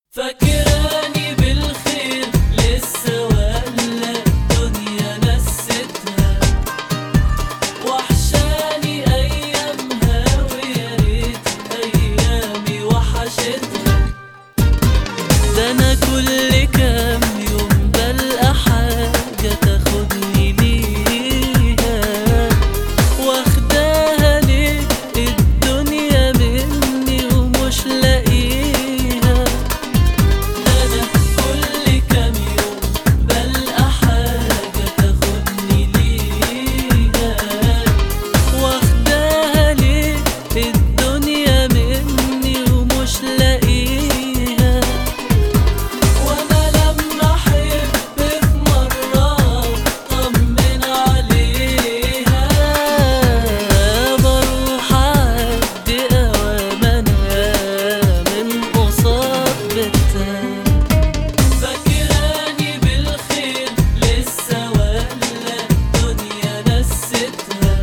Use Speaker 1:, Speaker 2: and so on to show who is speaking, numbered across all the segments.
Speaker 1: فاكراني بالخير لسه ولا الدنيا نستها وحشاني ايامها ويا ريت ايامي وحشتها ده انا كل كام يوم بلقى حاجة تاخدني ليها واخداها ليه الدنيا مني ومش لاقيها ده انا كل كام يوم بلقى حاجة تاخدني ليها واخداها ليه الدنيا مني ومش لاقيها وانا لما احب في مرة اطمن عليها بروح اعدي اوام انا من قصاد بيتها فاكراني بالخير لسه ولا الدنيا نستها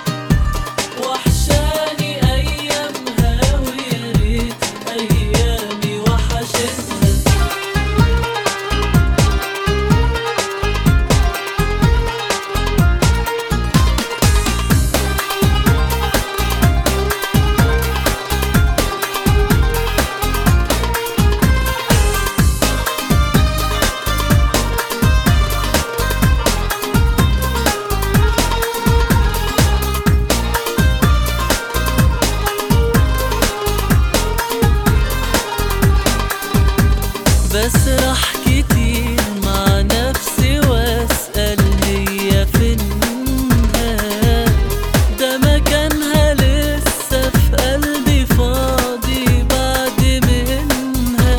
Speaker 1: وحشاني ايامها ويا ريت ايامي وحشتها بسرح كتير مع نفسي واسأل هي فينها ده مكانها لسه في قلبي فاضي بعد منها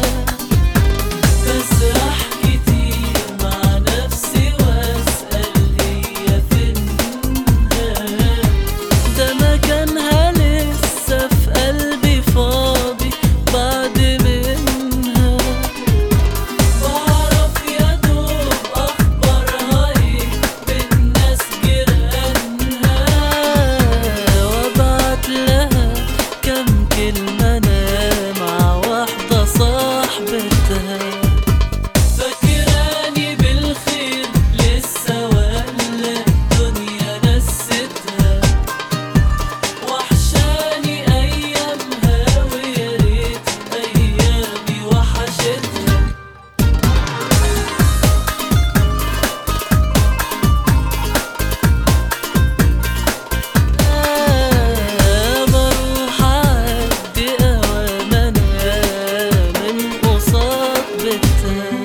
Speaker 1: بسرح كتير مع نفسي واسأل هي فينها ده مكانها لسه في قلبي فاضي بعد منها بعرف يا دوب أخبارها إيه بالناس جيرانها وأبعت لها كم كلمة أنا مع واحدة صاحبتها فاكراني بالخير لسه ولا الدنيا نستها وحشاني أيامها ويا ريت أيامي وحشتها بروح أعدي أوام أنا من قصاد بيتها